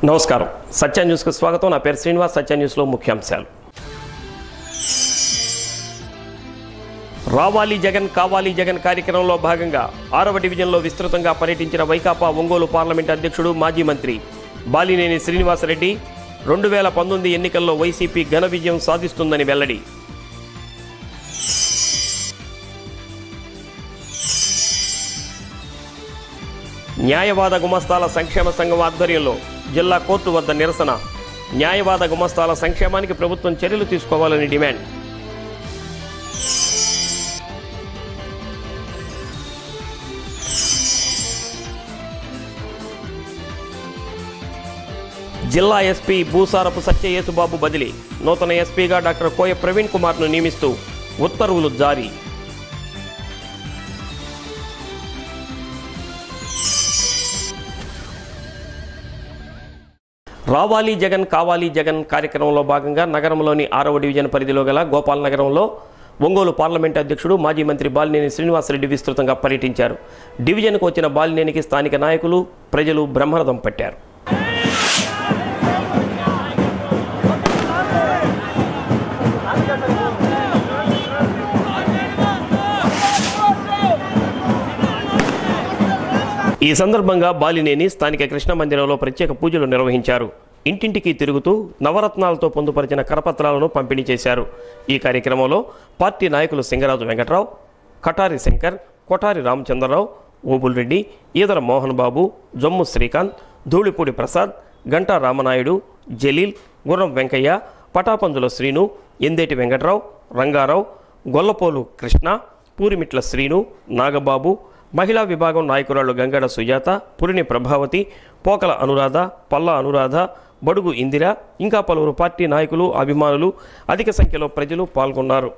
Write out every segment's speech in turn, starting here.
నమస్కారం సత్య న్యూస్కు స్వాగతం నా పేరు శ్రీనివాస్ సత్య న్యూస్లో ముఖ్యాంశాలు రావాలి జగన్ కావాలి జగన్ కార్యక్రమంలో భాగంగా ఆరవ డివిజన్లో విస్తృతంగా పర్యటించిన వైకాపా ఒంగోలు పార్లమెంట్ అధ్యక్షుడు మాజీ మంత్రి బాలినేని శ్రీనివాసరెడ్డి రెండు వేల పంతొమ్మిది ఎన్నికల్లో వైసీపీ ఘన విజయం సాధిస్తుందని వెల్లడి న్యాయవాద గుమస్తాల సంక్షేమ సంఘం ఆధ్వర్యంలో జిల్లా కోర్టు వద్ద నిరసన న్యాయవాద గుమస్తాల సంక్షేమానికి ప్రభుత్వం చర్యలు తీసుకోవాలని డిమాండ్ జిల్లా ఎస్పీ భూసారపు సత్య యేసుబాబు బదిలీ నూతన ఎస్పీగా డాక్టర్ కోయ ప్రవీణ్ కుమార్ను నియమిస్తూ ఉత్తర్వులు జారీ రావాలి జగన్ కావాలి జగన్ కార్యక్రమంలో భాగంగా నగరంలోని ఆరవ డివిజన్ పరిధిలో గల గోపాల్ నగరంలో ఒంగోలు పార్లమెంట్ అధ్యక్షుడు మాజీ మంత్రి బాలినేని శ్రీనివాసరెడ్డి విస్తృతంగా పర్యటించారు డివిజన్కు వచ్చిన బాలినేనికి స్థానిక నాయకులు ప్రజలు బ్రహ్మరథం పట్టారు ఈ సందర్భంగా బాలినేని స్థానిక కృష్ణ మందిరంలో ప్రత్యేక పూజలు నిర్వహించారు ఇంటింటికి తిరుగుతూ నవరత్నాలతో పొందుపరిచిన కరపత్రాలను పంపిణీ చేశారు ఈ కార్యక్రమంలో పార్టీ నాయకులు సింగరాజు వెంకట్రావు కటారి శంకర్ కొటారి రామచంద్రరావు ఓబుల్రెడ్డి ఈదర మోహన్ బాబు జమ్ము శ్రీకాంత్ ధూళిపూడి ప్రసాద్ గంటా రామనాయుడు జలీల్ గుర్రం వెంకయ్య పటాపంజుల శ్రీను ఎందేటి వెంకట్రావు రంగారావు గొల్లపోలు కృష్ణ పూరిమిట్ల శ్రీను నాగబాబు మహిళా విభాగం నాయకురాళ్లు గంగడ సుజాత పురిని ప్రభావతి పోకల అనురాధ పల్ల అనురాధ బడుగు ఇందిర ఇంకా పలువురు పార్టీ నాయకులు అభిమానులు అధిక సంఖ్యలో ప్రజలు పాల్గొన్నారు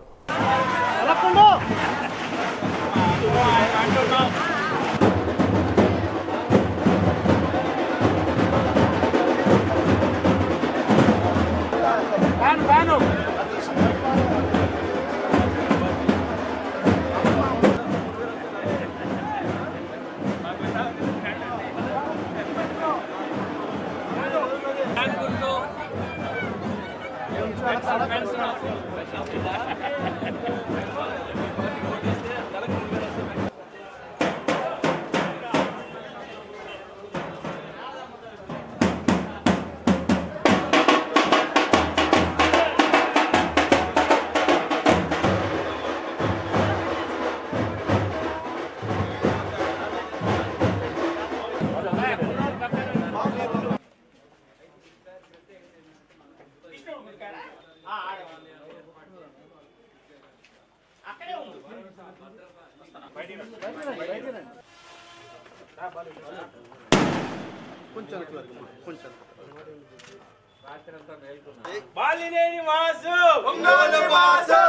బాలినేని వాసు ఒంగోలు వాసు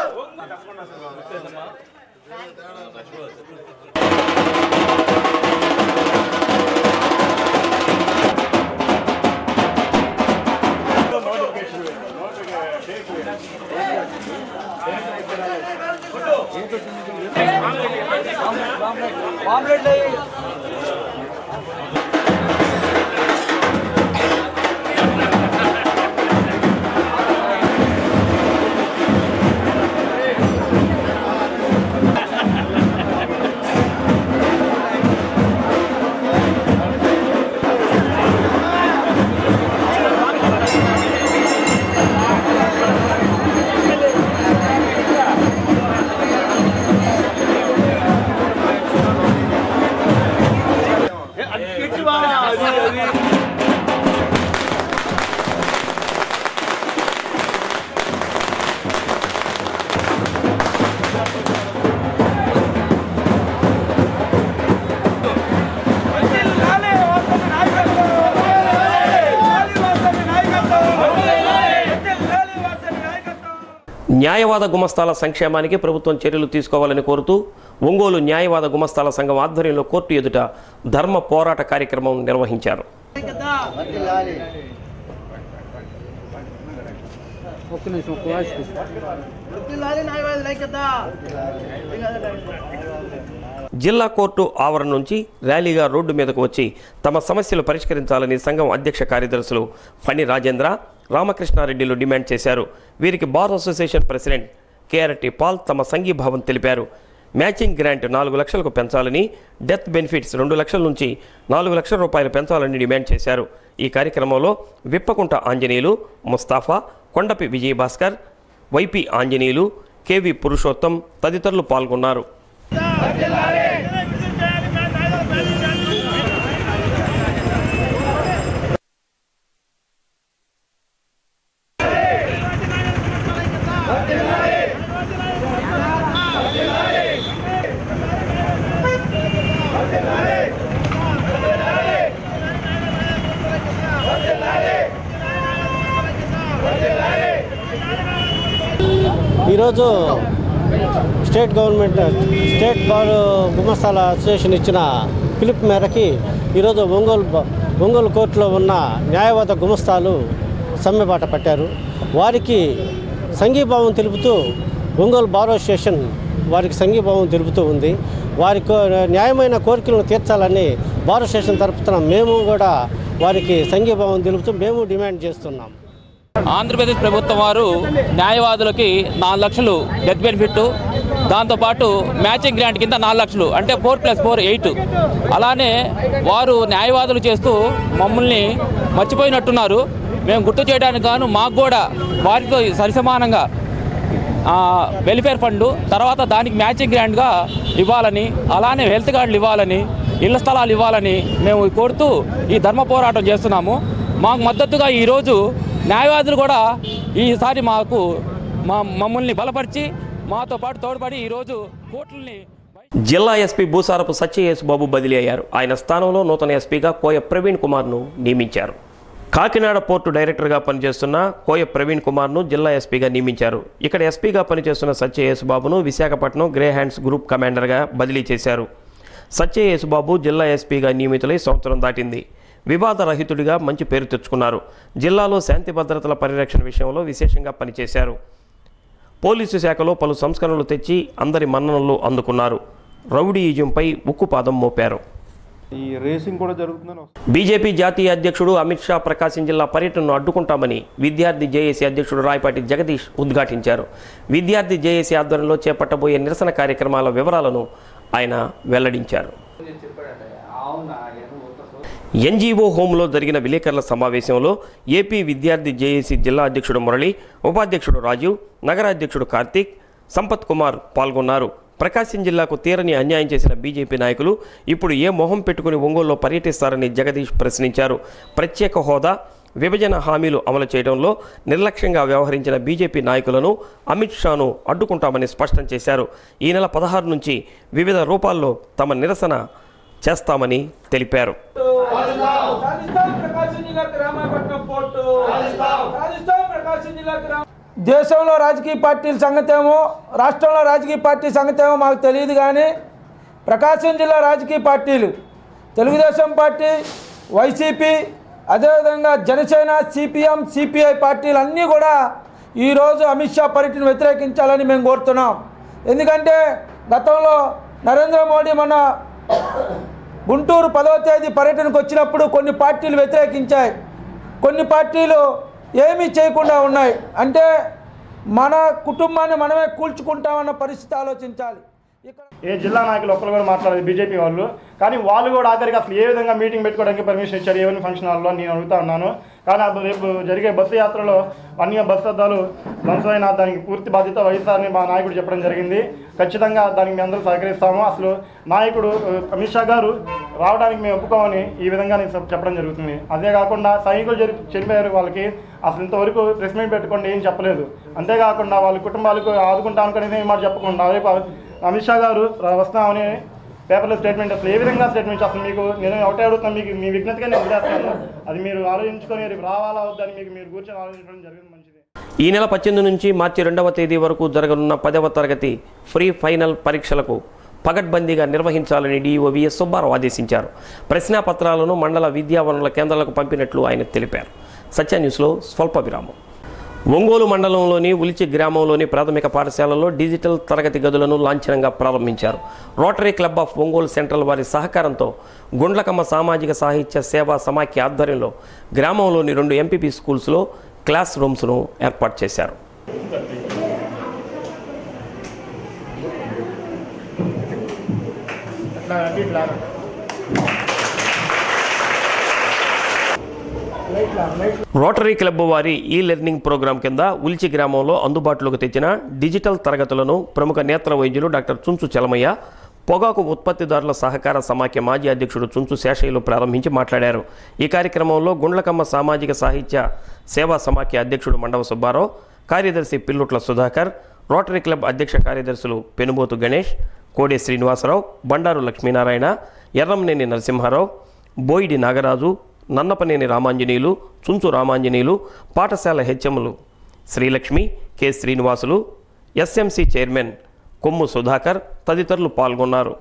న్యాయవాద గుమస్తాల సంక్షేమానికి ప్రభుత్వం చర్యలు తీసుకోవాలని కోరుతూ ఒంగోలు న్యాయవాద గుమస్తాల సంఘం ఆధ్వర్యంలో కోర్టు ఎదుట ధర్మ పోరాట కార్యక్రమం నిర్వహించారు ఒక్క నిమిషం ఒక్క వాయిస్ తీసుకో. జిల్లా కోర్టు ఆవరణ నుంచి ర్యాలీగా రోడ్డు మీదకు వచ్చి తమ సమస్యలు పరిష్కరించాలని సంఘం అధ్యక్ష కార్యదర్శులు ఫణి రాజేంద్ర రామకృష్ణారెడ్డిలు డిమాండ్ చేశారు వీరికి bar association president KRT Paul తమ సంఘీభావం తెలిపారు మ్యాచింగ్ గ్రాంట్ నాలుగు లక్షలకు పెంచాలని డెత్ బెనిఫిట్స్ రెండు లక్షల నుంచి నాలుగు లక్షల రూపాయలు పెంచాలని డిమాండ్ చేశారు ఈ కార్యక్రమంలో విప్పకుంట ఆంజనేయులు ముస్తాఫా కొండపి విజయభాస్కర్ వైపి ఆంజనేయులు కేవి పురుషోత్తం తదితరులు పాల్గొన్నారు ఈరోజు స్టేట్ గవర్నమెంట్ స్టేట్ బార్ గుమస్తాల అసోసియేషన్ ఇచ్చిన పిలుపు మేరకి ఈరోజు ఒంగోలు బ- ఒంగోలు కోర్టులో ఉన్న న్యాయవాద గుమస్తాలు సమ్మెబాట పట్టారు వారికి సంఘీభావం తెలుపుతూ ఒంగోలు బార్ అసోసియేషన్ వారికి సంఘీభావం తెలుపుతూ ఉంది వారి కో- న్యాయమైన కోరికలను తీర్చాలని బార్ అసోసియేషన్ తరపున మేము కూడా వారికి సంఘీభావం తెలుపుతూ మేము డిమాండ్ చేస్తున్నాం ఆంధ్రప్రదేశ్ ప్రభుత్వం వారు న్యాయవాదులకి నాలుగు లక్షలు డెత్ బెనిఫిట్ దాంతోపాటు మ్యాచింగ్ గ్రాంట్ కింద నాలుగు లక్షలు అంటే ఫోర్ ప్లస్ ఫోర్ ఎయిట్ అలానే వారు న్యాయవాదులు చేస్తూ మమ్మల్ని మర్చిపోయినట్టున్నారు మేము గుర్తు చేయడానికి గాను మాకు కూడా వారితో సరిసమానంగా ఆ, వెల్ఫేర్ ఫండ్ తర్వాత దానికి మ్యాచింగ్ గ్రాంట్గా ఇవ్వాలని అలానే హెల్త్ కార్డులు ఇవ్వాలని ఇళ్ల స్థలాలు ఇవ్వాలని మేము కోరుతూ ఈ ధర్మ పోరాటం చేస్తున్నాము మాకు మద్దతుగా ఈరోజు న్యాయవాదులు కూడా ఈసారి మాకు మా మమ్మల్ని బలపరిచి మాతో పాటు తోడ్పడి ఈరోజు కోర్టుల్ని జిల్లా ఎస్పీ భూసారపు సత్యయేసు బాబు బదిలీ అయ్యారు ఆయన స్థానంలో నూతన ఎస్పీగా కోయ ప్రవీణ్ కుమార్ను నియమించారు కాకినాడ పోర్టు డైరెక్టర్గా పనిచేస్తున్న కోయ ప్రవీణ్ కుమార్ను జిల్లా ఎస్పీగా నియమించారు ఇక్కడ ఎస్పీగా పనిచేస్తున్న సత్యయేసు బాబును విశాఖపట్నం గ్రే హ్యాండ్స్ గ్రూప్ కమాండర్గా బదిలీ చేశారు సత్యయేసు బాబు జిల్లా ఎస్పీగా నియమితులై సంవత్సరం దాటింది వివాదరహితుడిగా మంచి పేరు తెచ్చుకున్నారు జిల్లాలో శాంతి భద్రతల పరిరక్షణ విషయంలో విశేషంగా పనిచేశారు పోలీసు శాఖలో పలు సంస్కరణలు తెచ్చి అందరి మన్ననలు అందుకున్నారు రౌడీయిజంపై ఉక్కుపాదం మోపారు ఈ రేసింగ్ కూడా జరుగుతుందని వస్తుంది. బీజేపీ జాతీయ అధ్యక్షుడు అమిత్ షా ప్రకాశం జిల్లా పర్యటనను అడ్డుకుంటామని విద్యార్థి జేఏసీ అధ్యక్షుడు రాయపాటి జగదీష్ ఉద్ఘాటించారు విద్యార్థి జేఏసీ ఆధ్వర్యంలో చేపట్టబోయే నిరసన కార్యక్రమాల వివరాలను ఆయన వెల్లడించారు ఎన్జీఓ హోంలో జరిగిన విలేకరుల సమావేశంలో ఏపీ విద్యార్థి జేఏసీ జిల్లా అధ్యక్షుడు మురళి ఉపాధ్యక్షుడు రాజీవ్ నగరాధ్యక్షుడు కార్తీక్ సంపత్ కుమార్ పాల్గొన్నారు ప్రకాశం జిల్లాకు తీరని అన్యాయం చేసిన బీజేపీ నాయకులు ఇప్పుడు ఏ మొహం పెట్టుకుని ఒంగోలులో పర్యటిస్తారని జగదీష్ ప్రశ్నించారు ప్రత్యేక హోదా విభజన హామీలు అమలు చేయడంలో నిర్లక్ష్యంగా వ్యవహరించిన బీజేపీ నాయకులను అమిత్ షాను అడ్డుకుంటామని స్పష్టం చేశారు ఈ నెల పదహారు నుంచి వివిధ రూపాల్లో తమ నిరసన చేస్తామని తెలిపారు రాజస్థాన్ ప్రకాశం జిల్లా రామాయపట్నం పోర్టు రాజస్థాన్ ప్రకాశం జిల్లా దేశంలో రాజకీయ పార్టీల సంగతేమో రాష్ట్రంలో రాజకీయ పార్టీ సంగతేమో మాకు తెలియదు కానీ ప్రకాశం జిల్లా రాజకీయ పార్టీలు తెలుగుదేశం పార్టీ వైసీపీ అదేవిధంగా జనసేన సిపిఎం సిపిఐ పార్టీలు అన్నీ కూడా ఈరోజు అమిత్ షా పర్యటన వ్యతిరేకించాలని మేము కోరుతున్నాం ఎందుకంటే గతంలో నరేంద్ర మోడీ మన గుంటూరు పదవ తేదీ పర్యటనకు వచ్చినప్పుడు కొన్ని పార్టీలు వ్యతిరేకించాయి కొన్ని పార్టీలు ఏమీ చేయకుండా ఉన్నాయి అంటే మన కుటుంబాన్ని మనమే కూల్చుకుంటామన్న పరిస్థితి ఆలోచించాలి ఇక్కడ ఏ జిల్లా నాయకులు ఒక్కరు కూడా మాట్లాడేది బీజేపీ వాళ్ళు కానీ వాళ్ళు కూడా ఆఖరికి అసలు ఏ విధంగా మీటింగ్ పెట్టుకోవడానికి పర్మిషన్ ఇచ్చారు ఏమైనా ఫంక్షన్ హాల్లో నేను అడుగుతా ఉన్నాను కానీ అప్పుడు రేపు జరిగే బస్సు యాత్రలో అన్ని బస్సు అద్దాలు ధ్వంసమైన దానికి పూర్తి బాధ్యత వైఎస్ఆర్ని మా నాయకుడు చెప్పడం జరిగింది ఖచ్చితంగా దానికి మేము అందరూ సహకరిస్తాము అసలు నాయకుడు ఆ, అమిత్ షా గారు రావడానికి మేము ఒప్పుకోమని ఈ విధంగా నేను చెప్- చెప్పడం జరుగుతుంది అదే కాకుండా సైనికులు జరి చనిపోయారు వాళ్ళకి అసలు ఇంతవరకు ప్రెస్ మీట్ పెట్టుకోండి ఏం చెప్పలేదు అంతేకాకుండా వాళ్ళ కుటుంబాలకు ఆదుకుంటా అనుకునేది ఏం మాట చెప్పకుండా రేపు అమిత్ షా గారు రా- వస్తామని పేపర్లో స్టేట్మెంట్ అసలు ఏ విధంగా స్టేట్మెంట్ అసలు మీకు నేను ఒకటే అడుగుతాను మీకు మీ విజ్ఞతగా నేను వదిలేస్తాను అది మీరు ఆలోచించుకొని రేపు రావాలా వద్దని మీకు మీరు కూర్చొని ఆలోచించడం జరిగింది మంచిది ఈ నెల పద్దెనిమిది నుంచి మార్చి రెండవ తేదీ వరకు జరగనున్న పదవ తరగతి ఫ్రీ ఫైనల్ పరీక్షలకు పగడ్బందీగా నిర్వహించాలని డీఈఓ విఎస్ సుబ్బారావు ఆదేశించారు ప్రశ్నాపత్రాలను మండల విద్యా వనరుల కేంద్రాలకు పంపినట్లు ఆయన తెలిపారు సత్య న్యూస్లో స్వల్ప విరామం ఒంగోలు మండలంలోని ఉలిచి గ్రామంలోని ప్రాథమిక పాఠశాలలో డిజిటల్ తరగతి గదులను లాంఛనంగా ప్రారంభించారు Rotary Club of Ongole Central వారి సహకారంతో గుండ్లకమ్మ సామాజిక సాహిత్య సేవా సమాఖ్య ఆధ్వర్యంలో గ్రామంలోని రెండు ఎంపీపీ స్కూల్స్లో క్లాస్ రూమ్స్ను ఏర్పాటు చేశారు రోటరీ క్లబ్ వారి ఈ లెర్నింగ్ ప్రోగ్రాం కింద ఉల్చి గ్రామంలో అందుబాటులోకి తెచ్చిన డిజిటల్ తరగతులను ప్రముఖ నేత్ర వైద్యులు డాక్టర్ చుంచు చలమయ్య పొగాకు ఉత్పత్తిదారుల సహకార సమాఖ్య మాజీ అధ్యక్షుడు చుంచు శేషయ్యలు ప్రారంభించి మాట్లాడారు ఈ కార్యక్రమంలో గుండ్లకమ్మ సామాజిక సాహిత్య సేవా సమాఖ్య అధ్యక్షుడు మండవ సుబ్బారావు కార్యదర్శి పిల్లుట్ల సుధాకర్ రోటరీ క్లబ్ అధ్యక్ష కార్యదర్శులు పెనుబోతు గణేష్ కోడే శ్రీనివాసరావు బండారు లక్ష్మీనారాయణ ఎర్రంనేని నరసింహారావు బోయిడి నాగరాజు నన్నపనేని రామాంజనేయులు చుంచు రామాంజనేయులు పాఠశాల హెచ్ఎంలు Srilakshmi K Srinivasulu SMC chairman Kommu Sudhakar తదితరులు పాల్గొన్నారు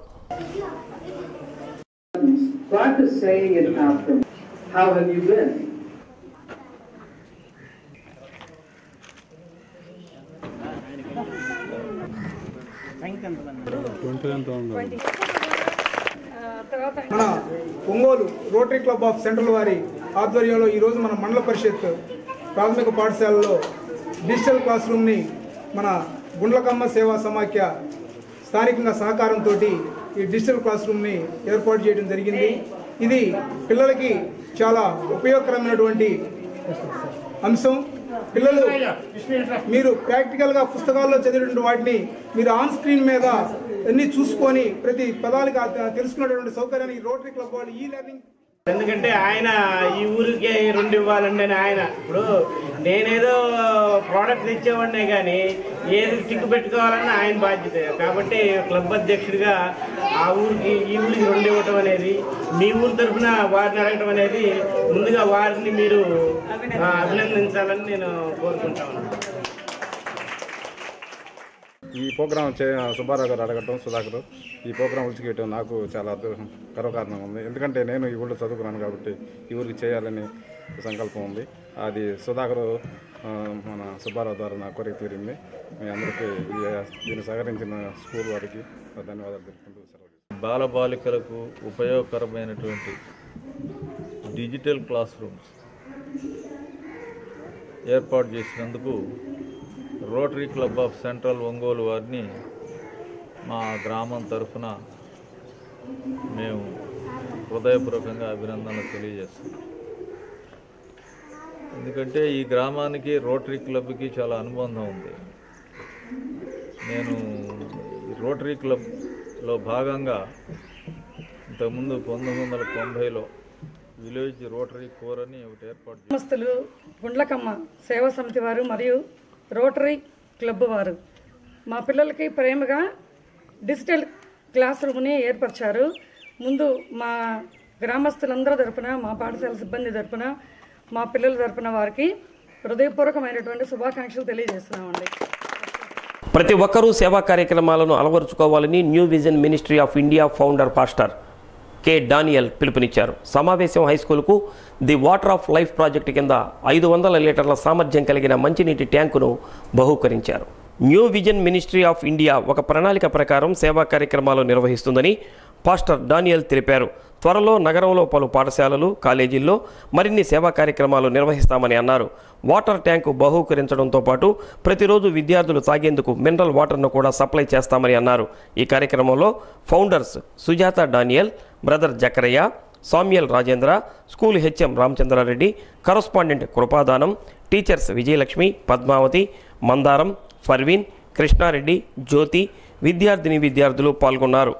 Practice saying it after. How have you been? మన Ongole Rotary Club of Central వారి ఆధ్వర్యంలో ఈరోజు మన మండల పరిషత్ ప్రాథమిక పాఠశాలలో డిజిటల్ క్లాస్ రూమ్ని మన గుండ్లకమ్మ సేవా సమాఖ్య స్థానికంగా సహకారంతో ఈ డిజిటల్ క్లాస్ రూమ్ని ఏర్పాటు చేయడం జరిగింది ఇది పిల్లలకి చాలా ఉపయోగకరమైనటువంటి అంశం పిల్లలు మీరు ప్రాక్టికల్గా పుస్తకాల్లో చదివినటువంటి వాటిని మీరు ఆన్ స్క్రీన్ మీద అన్ని చూసుకొని ప్రతి పదాలకు ఆ- తెలుసుకునేటువంటి సౌకర్యాన్ని ఈ రోటరీ క్లబ్ వాళ్ళు ఈ లెర్నింగ్ ఎందుకంటే ఆయన ఈ ఊరికి రెండు ఇవ్వాలండి అని ఆయన ఇప్పుడు నేనేదో ప్రోడక్ట్ తెచ్చేవాడినే కానీ ఏది టిక్కు పెట్టుకోవాలన్న ఆయన బాధ్యత కాబట్టి క్లబ్ అధ్యక్షుడిగా ఆ ఊరికి ఈ ఊరికి రెండు ఇవ్వటం అనేది మీ ఊరి తరఫున వారిని అడగటం అనేది ముందుగా వారిని మీరు ఆ, అభినందించాలని నేను కోరుకుంటాను ఈ ప్రోగ్రాం చే సుబ్బారావు గారు అడగటం సుధాకర్ ఈ ప్రోగ్రాం ఉచికేయటం నాకు చాలా అదృష్టం గర్వకారణం ఉంది ఎందుకంటే నేను ఈ ఊళ్ళో చదువుకున్నాను కాబట్టి ఈ ఊరికి చేయాలని సంకల్పం ఉంది అది సుధాకర్ ఆ, మన సుబ్బారావు ద్వారా నా కోరిక తీరింది మీ అందరికీ ఈ- దీన్ని సహకరించిన స్కూల్ వారికి ధన్యవాదాలు తెలుపుకుంటూ సెలవు బాలబాలికలకు ఉపయోగకరమైనటువంటి డిజిటల్ క్లాస్ రూమ్స్ ఏర్పాటు చేసినందుకు Rotary Club of Central Ongole వారిని మా గ్రామం తరఫున మేము హృదయపూర్వకంగా అభినందనలు తెలియజేస్తున్నాం ఎందుకంటే ఈ గ్రామానికి రోటరీ క్లబ్కి చాలా అనుబంధం ఉంది నేను ఈ రోటరీ క్లబ్లో భాగంగా ఇంతకుముందు పంతొమ్మిది వందల తొంభైలో విలేజ్ రోటరీ కోర్ అని ఒకటి ఏర్పాటు చేశారు. సంస్థలు గుండ్లకమ్మ సేవా సమితి వారు మరియు రోటరీ క్లబ్ వారు మా పిల్లలకి ప్రేమగా డిజిటల్ క్లాస్ రూమ్ని ఏర్పరిచారు ముందు మా గ్రామస్తులందరి తరపున మా పాఠశాల సిబ్బంది తరపున మా పిల్లల తరపున వారికి హృదయపూర్వకమైనటువంటి శుభాకాంక్షలు తెలియజేస్తున్నామండి ప్రతి ఒక్కరూ సేవా కార్యక్రమాలను అలవరుచుకోవాలని New Vision Ministry of India founder pastor K Daniel పిలుపునిచ్చారు సమావేశం హైస్కూల్కు the water of life project కింద ఐదు వందల లీటర్ల సామర్థ్యం కలిగిన మంచినీటి ట్యాంకును బహూకరించారు New Vision Ministry of India ఒక ప్రణాళిక ప్రకారం సేవా కార్యక్రమాలు నిర్వహిస్తుందని పాస్టర్ డానియల్ తెలిపారు త్వరలో నగరంలో పలు పాఠశాలలు కాలేజీల్లో మరిన్ని సేవా కార్యక్రమాలు నిర్వహిస్తామని అన్నారు వాటర్ ట్యాంకు బహూకరించడంతో పాటు ప్రతిరోజు విద్యార్థులు తాగేందుకు మినరల్ వాటర్ను కూడా సప్లై చేస్తామని అన్నారు ఈ కార్యక్రమంలో founders Sujatha Daniel brother Zakaraiah Samuel Rajendra school HM Ramachandrareddy correspondent Krupadanam teachers Vijayalakshmi Padmavathi Mandaram Parveen Krishna Reddy జ్యోతి విద్యార్థిని విద్యార్థులు పాల్గొన్నారు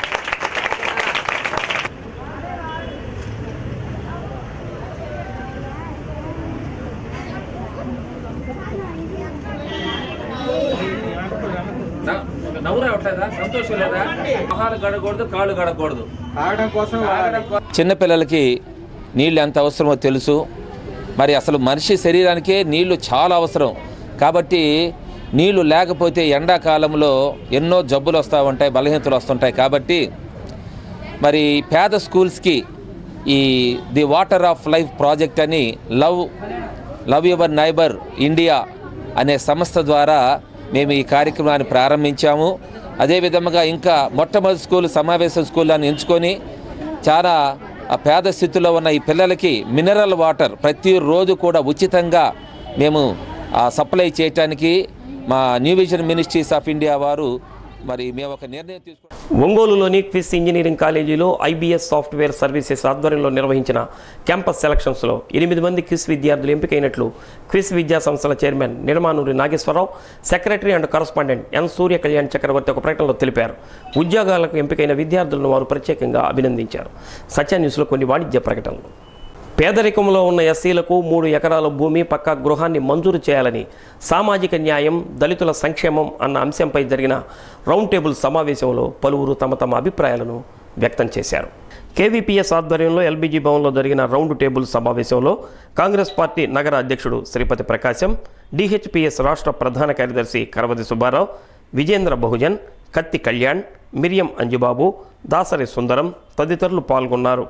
నవ్వు రావట్లేదా సంతోషం లేదా మొహాలు గడకూడదు కాళ్ళు గడకూడదు ఆడడం కోసం చిన్నపిల్లలకి నీళ్ళు ఎంత అవసరమో తెలుసు మరి అసలు మనిషి శరీరానికే నీళ్లు చాలా అవసరం కాబట్టి నీళ్లు లేకపోతే ఎండాకాలంలో ఎన్నో జబ్బులు వస్తూ ఉంటాయి బలహీనతలు వస్తుంటాయి కాబట్టి మరి పేద స్కూల్స్కి ఈ the water of life project అని love love your neighbour India అనే సంస్థ ద్వారా మేము ఈ కార్యక్రమాన్ని ప్రారంభించాము అదేవిధంగా ఇంకా మొట్టమొదటి స్కూల్ సమావేశ స్కూల్ అని ఎంచుకొని చాలా ఆ పేద స్థితిలో ఉన్న ఈ పిల్లలకి మినరల్ వాటర్ ప్రతిరోజు కూడా ఉచితంగా మేము ఆ సప్లై చేయటానికి మా New Vision Ministries of India వారు మరి మేము ఒక నిర్ణయం తీసుకున్నాం ఒంగోలులోని క్విస్ ఇంజనీరింగ్ కాలేజీలో ఐబీఎస్ సాఫ్ట్వేర్ సర్వీసెస్ ఆధ్వర్యంలో నిర్వహించిన క్యాంపస్ సెలక్షన్స్లో ఎనిమిది మంది క్విస్ విద్యార్థులు ఎంపికైనట్లు క్విస్ విద్యా సంస్థల chairman Nirmanuri Nageswararao secretary and correspondent N Surya Kalyan Chakravarthy ఒక ప్రకటనలో తెలిపారు ఉద్యోగాలకు ఎంపికైన విద్యార్థులను వారు ప్రత్యేకంగా అభినందించారు సత్య న్యూస్లో కొన్ని వాణిజ్య ప్రకటనలు పేదరికంలో ఉన్న ఎస్సీలకు మూడు ఎకరాల భూమి పక్కా గృహాన్ని మంజూరు చేయాలని సామాజిక న్యాయం దళితుల సంక్షేమం అన్న అంశంపై జరిగిన రౌండ్ టేబుల్ సమావేశంలో పలువురు తమ తమ అభిప్రాయాలను వ్యక్తం చేశారు కేవీపీఎస్ ఆధ్వర్యంలో ఎల్బీజీ భవన్లో జరిగిన రౌండ్ టేబుల్ సమావేశంలో కాంగ్రెస్ పార్టీ నగర అధ్యక్షుడు శ్రీపతి ప్రకాశం డిహెచ్పిఎస్ రాష్ట్ర ప్రధాన కార్యదర్శి కరవతి సుబ్బారావు విజేంద్ర బహుజన్ కత్తి కళ్యాణ్ మిరియం అంజుబాబు దాసరి సుందరం తదితరులు పాల్గొన్నారు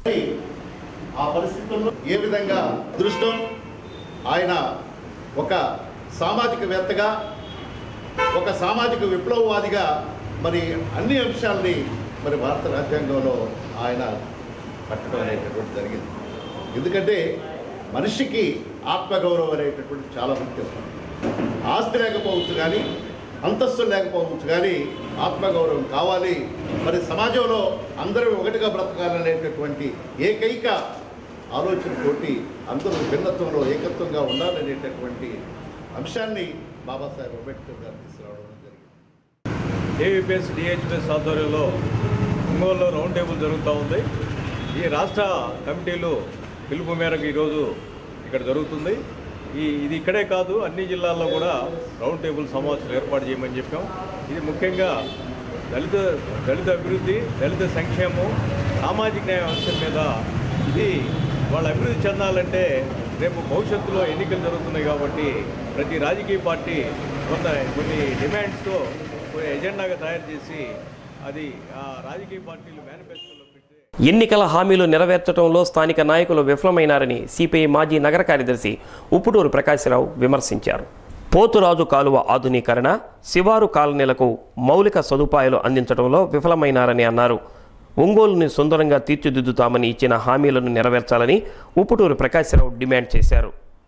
ఆ పరిస్థితుల్లో ఏ విధంగా దృష్టం ఆయన ఒక సామాజికవేత్తగా ఒక సామాజిక విప్లవవాదిగా మరి అన్ని అంశాలని మరి భారత రాజ్యాంగంలో ఆయన కట్టడం అనేటటువంటి జరిగింది ఎందుకంటే మనిషికి ఆత్మగౌరవం అనేటటువంటి చాలా ముఖ్యం ఆస్తి లేకపోవచ్చు కానీ అంతస్తు లేకపోవచ్చు కానీ ఆత్మగౌరవం కావాలి మరి సమాజంలో అందరూ ఒకటిగా బ్రతకాలనేటటువంటి ఏకైక ఆలోచనతోటి అందరూ భిన్నత్వంలో ఏకత్వంగా ఉండాలనేటటువంటి అంశాన్ని బాబాసాహెబ్ అంబేద్కర్ గారు తీసుకురావడం జరిగింది ఏవిపిఎస్ డిహెచ్పిఎస్ ఆధ్వర్యంలో ఒంగోలులో రౌండ్ టేబుల్ జరుగుతూ ఉంది ఈ రాష్ట్ర కమిటీలు పిలుపు మేరకు ఈరోజు ఇక్కడ జరుగుతుంది ఈ ఇది ఇక్కడే కాదు అన్ని జిల్లాల్లో కూడా రౌండ్ టేబుల్ సమావేశాలు ఏర్పాటు చేయమని చెప్పాం ఇది ముఖ్యంగా దళిత దళిత అభివృద్ధి దళిత సంక్షేమం సామాజిక న్యాయం అంశం మీద ఇది వాళ్ళు అభివృద్ధి చెందాలంటే రేపు భవిష్యత్తులో ఎన్నికలు జరుగుతున్నాయి కాబట్టి ప్రతి రాజకీయ పార్టీ కొంత కొన్ని డిమాండ్స్తో కొన్ని ఎజెండాగా తయారు చేసి అది ఆ రాజకీయ పార్టీలు మేనిఫెస్టోలో ఎన్నికల హామీలు నెరవేర్చడంలో స్థానిక నాయకులు విఫలమైనారని సిపిఐ మాజీ నగర కార్యదర్శి ఉప్పుటూరు ప్రకాశ్రావు విమర్శించారు పోతురాజు కాలువ ఆధునీకరణ శివారు కాలనీలకు మౌలిక సదుపాయాలు అందించడంలో విఫలమైనారని అన్నారు ఒంగోలుని సుందరంగా తీర్చిదిద్దుతామని ఇచ్చిన హామీలను నెరవేర్చాలని ఉప్పుటూరు ప్రకాశ్రావు డిమాండ్ చేశారు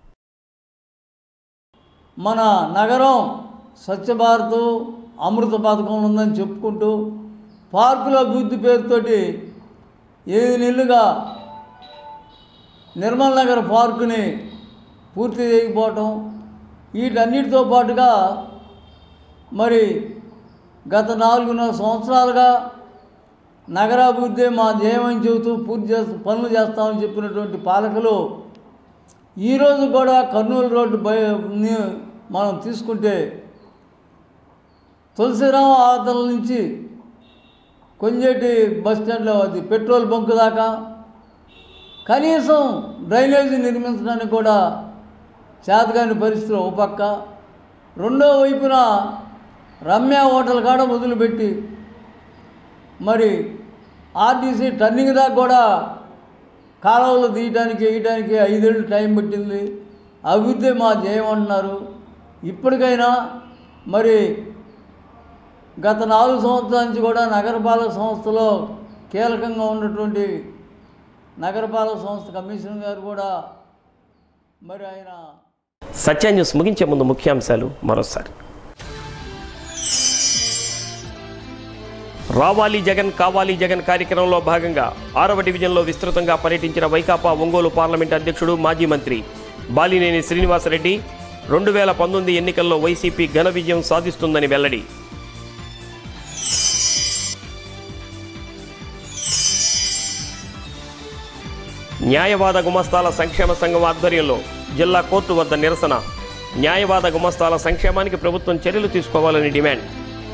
మన నగరం స్వచ్ఛ భారత్ అమృత పథకంలో ఉందని చెప్పుకుంటూ పార్కుల అభివృద్ధి పేరుతోటి ఏడు నెలలుగా నిర్మల్ నగర్ పార్కుని పూర్తి చేయకపోవటం వీటన్నిటితో పాటుగా మరి గత నాలుగున్నర సంవత్సరాలుగా నగరాభివృద్ధి మా ధ్యేయమని చెబుతూ పూర్తి చేస్తూ పనులు చేస్తామని చెప్పినటువంటి పాలకులు ఈరోజు కూడా కర్నూలు రోడ్డు బయ ని- మనం తీసుకుంటే తులసిరామ ఆతల నుంచి కొంజేటి బస్ స్టాండ్లో అది పెట్రోల్ బంక్ దాకా కనీసం డ్రైనేజీ నిర్మించడానికి కూడా చేతకాని పరిస్థితులు ఒక పక్క రెండో వైపున రమ్య హోటల్ కాడ మొదలుపెట్టి మరి ఆర్టీసీ టర్నింగ్ దాకా కూడా కాలువలు తీయటానికి వేయటానికి ఐదేళ్ళు టైం పట్టింది అభివృద్ధి మా ధ్యేయం అంటున్నారు ఇప్పటికైనా మరి గత నాలుగు సంవత్సరాల నుంచి కూడా నగరపాలక సంస్థలో కీలకంగా ఉన్నటువంటి నగరపాలక సంస్థ కమిషనర్ గారు కూడా మరి ఆయన సత్య న్యూస్ ముగించే ముందు ముఖ్యాంశాలు మరోసారి రావాలి జగన్ కావాలి జగన్ కార్యక్రమంలో భాగంగా ఆరవ డివిజన్లో విస్తృతంగా పర్యటించిన వైకాపా ఒంగోలు పార్లమెంట్ అధ్యక్షుడు మాజీ మంత్రి బాలినేని శ్రీనివాసరెడ్డి రెండు వేల పంతొమ్మిది ఎన్నికల్లో వైసీపీ ఘన విజయం సాధిస్తుందని వెల్లడి న్యాయవాద గుమస్తాల సంక్షేమ సంఘం ఆధ్వర్యంలో జిల్లా కోర్టు వద్ద నిరసన న్యాయవాద గుమస్తాల సంక్షేమానికి ప్రభుత్వం చర్యలు తీసుకోవాలని డిమాండ్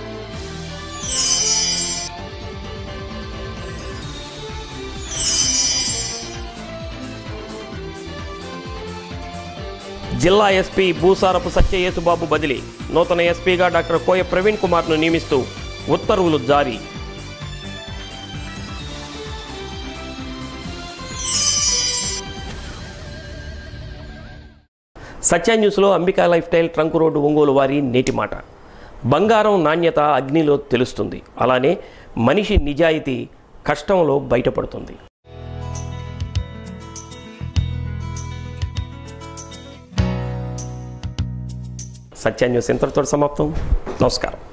జిల్లా ఎస్పీ భూసారపు సత్య యేసుబాబు బదిలీ నూతన ఎస్పీగా డాక్టర్ కోయ ప్రవీణ్ కుమార్ను నియమిస్తూ ఉత్తర్వులు జారీ సత్య న్యూస్లో Ambika lifestyle trunk road Ongole వారి నేటి మాట బంగారం నాణ్యత అగ్నిలో తెలుస్తుంది అలానే మనిషి నిజాయితీ కష్టంలో బయటపడుతుంది సత్య న్యూస్ ఇంతటితో సమాప్తం నమస్కారం